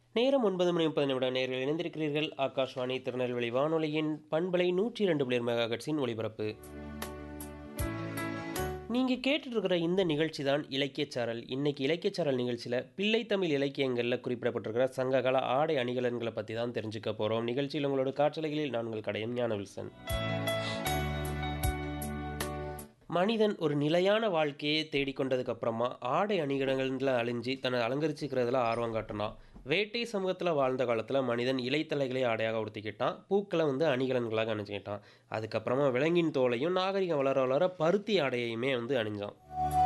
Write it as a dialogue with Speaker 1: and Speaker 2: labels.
Speaker 1: நேரம் ஒன்பது மணி முப்பது நிமிடம் நேரில் இணைந்திருக்கிறீர்கள் ஆகாஷ்வாணி திருநெல்வேலி வானொலியின் பண்பலை நூற்றி இரண்டு புள்ளி மெகாஹெட்ஸின் ஒளிபரப்பு நீங்கள் கேட்டுட்டு இருக்கிற இந்த நிகழ்ச்சி தான் இலக்கியச்சாரல் இன்னைக்கு இலக்கியச்சாரல் நிகழ்ச்சியில் பிள்ளை தமிழ் இலக்கியங்களில் குறிப்பிடப்பட்டிருக்கிற சங்ககால ஆடை அணிகலன்களை பற்றி தான் தெரிஞ்சுக்க போகிறோம் நிகழ்ச்சியில் உங்களோட காற்றலைகளில் நான் உங்கள் கடையும் ஞானவில்சன் மனிதன் ஒரு நிலையான வாழ்க்கையை தேடிக்கொண்டதுக்கு அப்புறமா ஆடை அணிகலன்களை அழிஞ்சு தன்னை அலங்கரிச்சுக்கிறதுல ஆர்வம் காட்டினான் வேட்டை சமூகத்தில் வாழ்ந்த காலத்தில் மனிதன் இலைத்தலைகளை ஆடையாக உடுத்திக்கிட்டான் பூக்களை வந்து அணிகலன்களாக அணிஞ்சுக்கிட்டான் அதுக்கப்புறமா விலங்கின் தோலையும் நாகரிகம் வளர வளர பருத்தி ஆடையுமே வந்து அணிஞ்சான்